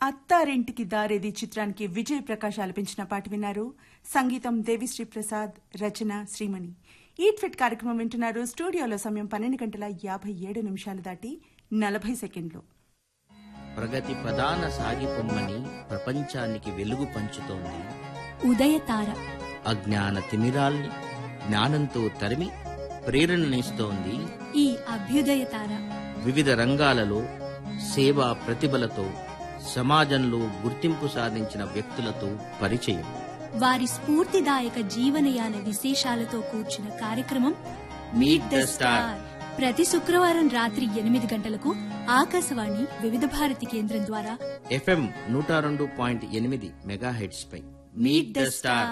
అత్తారింటికి దారేది చిత్రానికి విజయ్ ప్రకాష్ ఆలపించిన పాట విన్నారు సంగీతం దేవిశ్రీ ప్రసాద్ రచన శ్రీమణి ఈట్ ఫిట్ కార్యక్రమం వింటున్నారు స్టూడియోలో సమయం పన్నెండు గంటల యాభై ఏడు నిమిషాలు దాటి నలభై సెకండ్లు ప్రగతి ప్రధాన సాగిపొమ్మని ప్రపంచానికి వెలుగు పంచుతోంది ఉదయతార అజ్ఞాన తిమిరాల్ని జ్ఞానంతో తరిమి ప్రేరణనిస్తోంది ఈ అభ్యుదయతార వివిధ రంగాలలో సేవా ప్రతిభలతో సమాజంలో గుర్తింపు సాధించిన వ్యక్తులతో పరిచయం వారి స్ఫూర్తిదాయక జీవనయాన విశేషాలతో కూర్చున్న కార్యక్రమం మీట్ ద స్టార్ ప్రతి శుక్రవారం రాత్రి ఎనిమిది గంటలకు ఆకాశవాణి వివిధ భారతి కేంద్రం ద్వారా ఎఫ్ఎం నూట రెండు పాయింట్ ఎనిమిది మెగాహెడ్స్ పై మీట్ ద స్టార్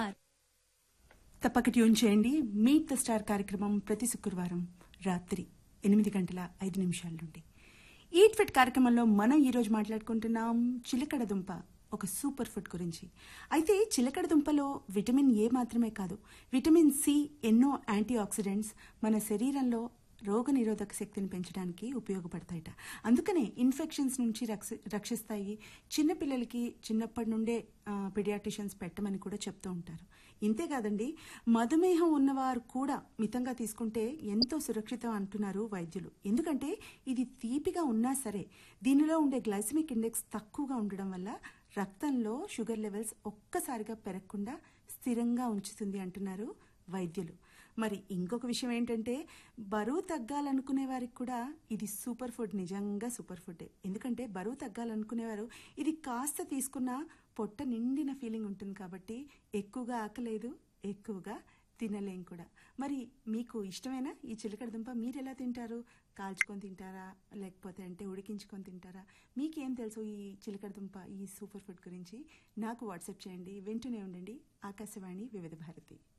తప్పక ట్యూన్ చేయండి మీట్ ద స్టార్ కార్యక్రమం ప్రతి శుక్రవారం రాత్రి ఎనిమిది గంటల ఐదు నిమిషాల నుండి ఈట్ ఫిట్ కార్యక్రమంలో మనం ఈరోజు మాట్లాడుకుంటున్నాం చిలకడ దుంప ఒక సూపర్ ఫుడ్ గురించి అయితే చిలకడ దుంపలో విటమిన్ ఏ మాత్రమే కాదు విటమిన్ సి ఎన్నో యాంటీ ఆక్సిడెంట్స్ మన శరీరంలో రోగ నిరోధక శక్తిని పెంచడానికి ఉపయోగపడతాయట అందుకనే ఇన్ఫెక్షన్స్ నుంచి రక్ష- రక్షిస్తాయి చిన్నపిల్లలకి చిన్నప్పటి నుండే పిడియాటిషియన్స్ పెట్టమని కూడా చెప్తూ ఉంటారు ఇంతే కాదండి మధుమేహం ఉన్నవారు కూడా మితంగా తీసుకుంటే ఎంతో సురక్షితం అంటున్నారు వైద్యులు ఎందుకంటే ఇది తీపిగా ఉన్నా సరే దీనిలో ఉండే గ్లైసమిక్ ఇండెక్స్ తక్కువగా ఉండడం వల్ల రక్తంలో షుగర్ లెవెల్స్ ఒక్కసారిగా పెరగకుండా స్థిరంగా ఉంచుతుంది అంటున్నారు వైద్యులు మరి ఇంకొక విషయం ఏంటంటే బరువు తగ్గాలనుకునే వారికి కూడా ఇది సూపర్ ఫుడ్ నిజంగా సూపర్ ఫుడ్ ఎందుకంటే బరువు తగ్గాలనుకునేవారు ఇది కాస్త తీసుకున్నా పొట్ట నిండిన ఫీలింగ్ ఉంటుంది కాబట్టి ఎక్కువగా ఆకలేదు ఎక్కువగా తినలేం కూడా మరి మీకు ఇష్టమైన ఈ చిలకడ దుంప మీరు ఎలా తింటారు కాల్చుకొని తింటారా లేకపోతే అంటే ఉడికించుకొని తింటారా మీకేం తెలుసు ఈ చిలకడ దుంప ఈ సూపర్ ఫుడ్ గురించి నాకు వాట్సాప్ చేయండి వింటూనే ఉండండి ఆకాశవాణి వివిధ భారతి